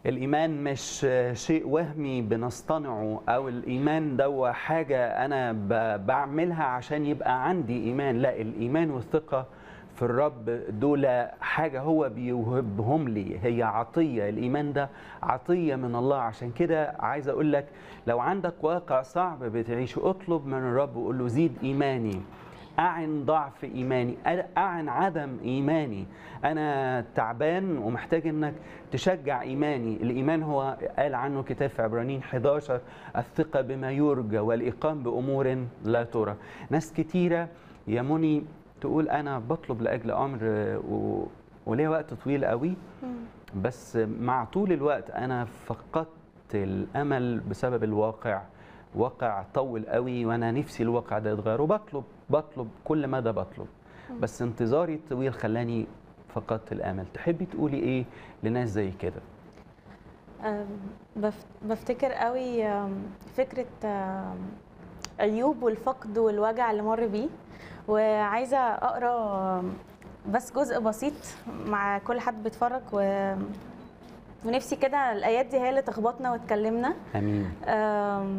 الإيمان مش شيء وهمي بنصطنعه أو الإيمان ده حاجة أنا ب- بعملها عشان يبقى عندي إيمان لا الإيمان والثقة في الرب دول حاجة هو بيوهبهم لي هي عطية الإيمان ده عطية من الله عشان كده عايز أقول لك لو عندك واقع صعب بتعيشه اطلب من الرب وقول له زيد إيماني أعن ضعف إيماني أعن عدم إيماني أنا تعبان ومحتاج إنك تشجع إيماني الإيمان هو قال عنه كتاب في عبرانيين 11 الثقة بما يرجى والإقام بأمور لا ترى ناس كتيرة يا مني تقول أنا بطلب لأجل أمر و... وليه وقت طويل قوي بس مع طول الوقت أنا فقدت الأمل بسبب الواقع واقع طول قوي وانا نفسي الواقع ده يتغير وبطلب بطلب كل مدى بطلب بس انتظاري الطويل خلاني فقدت الامل تحبي تقولي ايه لناس زي كده أم، بف- بفتكر قوي أم، فكرة أم، أيوب والفقد والوجع اللي مر بيه وعايزة أقرأ أم، بس جزء بسيط مع كل حد بيتفرج و... ونفسي كده الآيات دي هي اللي تخبطنا وتكلمنا امين أم،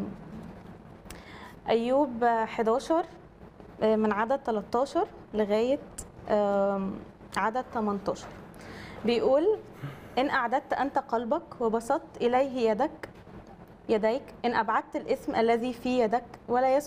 أيوب 11 آه، من عدد 13 لغاية أم، عدد 18 بيقول إن أعددت أنت قلبك وبسطت إليه يدك يديك إن أبعدت الإثم الذي في يدك ولا